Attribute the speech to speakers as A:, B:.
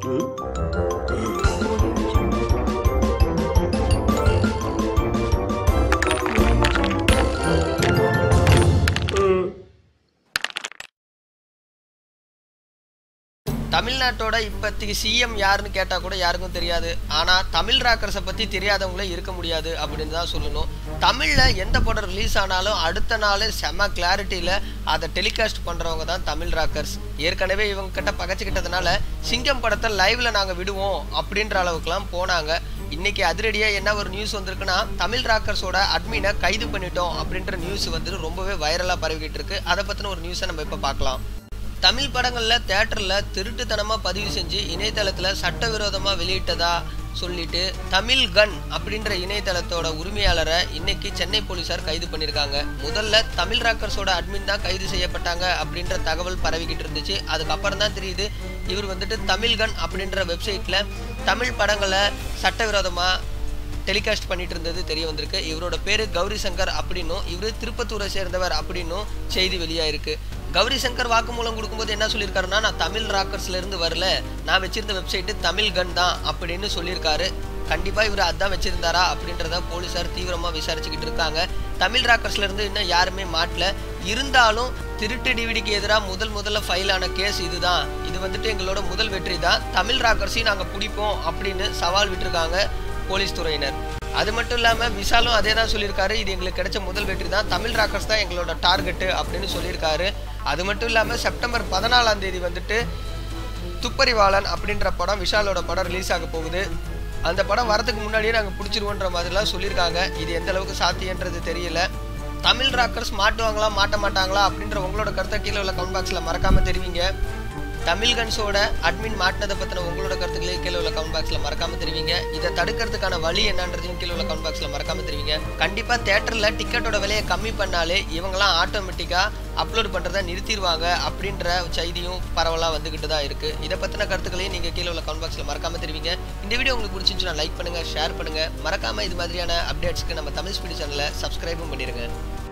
A: தமிழ்நாட்டோட இப்போதைக்கு சிஎம் யாருன்னு கேட்டால் கூட யாருக்கும் தெரியாது ஆனால் தமிழ் ராக்கர்ஸை பற்றி தெரியாதவங்களே இருக்க முடியாது அப்படின்னு தான் சொல்லணும் தமிழில் எந்த படம் ரிலீஸ் ஆனாலும் அடுத்த நாள் செம கிளாரிட்டியில் அதை டெலிகாஸ்ட் பண்ணுறவங்க தான் தமிழ் ராக்கர்ஸ் ஏற்கனவே இவங்க கிட்ட பகச்சிக்கிட்டதுனால சிங்கம் படத்தை லைவ்ல நாங்கள் விடுவோம் அப்படின்ற அளவுக்குலாம் போனாங்க இன்னைக்கு அதிரடியாக என்ன ஒரு நியூஸ் வந்திருக்குன்னா தமிழ் ராக்கர்ஸோட அட்மினை கைது பண்ணிட்டோம் அப்படின்ற நியூஸ் வந்து ரொம்பவே வைரலாக பரவிக்கிட்டு இருக்கு அதை பற்றின ஒரு நியூஸை நம்ம இப்போ பார்க்கலாம் தமிழ் படங்களில் தேட்டரில் திருட்டுத்தனமாக பதிவு செஞ்சு இணையதளத்தில் சட்டவிரோதமாக வெளியிட்டதா சொல்லிட்டு தமிழ் கன் அப்படின்ற இணையதளத்தோட உரிமையாளரை இன்னைக்கு சென்னை போலீசார் கைது பண்ணியிருக்காங்க முதல்ல தமிழ் ராக்கர்ஸோட அட்மின் தான் கைது செய்யப்பட்டாங்க அப்படின்ற தகவல் பரவிக்கிட்டு இருந்துச்சு அதுக்கப்புறம் தான் தெரியுது இவர் வந்துட்டு தமிழ் கன் அப்படின்ற வெப்சைட்டில் தமிழ் படங்களை சட்டவிரோதமாக டெலிகாஸ்ட் பண்ணிட்டு இருந்தது தெரிய வந்திருக்கு இவரோட பேர் கௌரி சங்கர் அப்படின்னும் இவர் திருப்பத்தூரை சேர்ந்தவர் அப்படின்னும் செய்தி வெளியாயிருக்கு கௌரி சங்கர் வாக்குமூலம் கொடுக்கும்போது என்ன சொல்லியிருக்காருன்னா நான் தமிழ் ராக்கர்ஸ்ல இருந்து வரல நான் வச்சிருந்த வெப்சைட்டு தமிழ் கன் தான் அப்படின்னு சொல்லியிருக்காரு கண்டிப்பாக இவர் அதான் வச்சிருந்தாரா அப்படின்றத போலீஸார் தீவிரமாக விசாரிச்சுக்கிட்டு இருக்காங்க தமிழ் ராக்கர்ஸ்ல இருந்து இன்னும் யாருமே மாட்டல இருந்தாலும் திருட்டு டிவிடிக்கு எதிராக முதல் முதல்ல ஃபைல் ஆன கேஸ் இதுதான் இது வந்துட்டு எங்களோட முதல் வெற்றி தான் தமிழ் ராக்கர்ஸையும் நாங்கள் பிடிப்போம் அப்படின்னு சவால் விட்டுருக்காங்க போலீஸ் துறையினர் அது மட்டும் இல்லாமல் விஷாலும் அதே தான் சொல்லியிருக்காரு இது எங்களுக்கு கிடைச்ச முதல் வெற்றி தான் தமிழ் ராக்கர்ஸ் தான் எங்களோட டார்கெட்டு அப்படின்னு சொல்லியிருக்காரு அது மட்டும் இல்லாமல் செப்டம்பர் பதினாலாம் தேதி வந்துட்டு துப்பறிவாளன் அப்படின்ற படம் விஷாலோட படம் ரிலீஸ் ஆக போகுது அந்த படம் வரதுக்கு முன்னாடியே நாங்கள் பிடிச்சிருவோன்ற மாதிரிலாம் சொல்லியிருக்காங்க இது எந்த அளவுக்கு சாத்தியன்றது தெரியல தமிழ் ராக்கர்ஸ் மாட்டுவாங்களா மாட்ட மாட்டாங்களா அப்படின்ற உங்களோட கருத்தை கீழே உள்ள கமெண்ட் பாக்ஸில் மறக்காமல் தெரிவிங்க தமிழ் கன்ஸோட அட்மின் மாட்டினதை பற்றின உங்களோட கருத்துக்களே கீழே உள்ள கமெண்ட் பாக்ஸில் மறக்காம தெரிவிங்க இதை தடுக்கிறதுக்கான வழி என்னன்றதையும் கீழே உள்ள கமெண்ட் பாக்ஸில் மறக்காம தெரிவிங்க கண்டிப்பாக தேட்டரில் டிக்கெட்டோட விலையை கம்மி பண்ணாலே இவங்களாம் ஆட்டோமேட்டிக்காக அப்லோட் பண்ணுறதை நிறுத்திடுவாங்க அப்படின்ற செய்தியும் பரவலாக வந்துக்கிட்டு தான் இருக்குது இதை பற்றின கருத்துக்களையும் நீங்கள் கீழே உள்ள கமெண்ட் பாக்ஸில் மறக்காம தெரிவிங்க இந்த வீடியோ உங்களுக்கு பிடிச்சிருந்துச்சுன்னா லைக் பண்ணுங்கள் ஷேர் பண்ணுங்கள் மறக்காமல் இது மாதிரியான அப்டேட்ஸ்க்கு நம்ம தமிழ் ஸ்பீடு சேனலை சப்ஸ்கிரைபும் பண்ணிடுங்க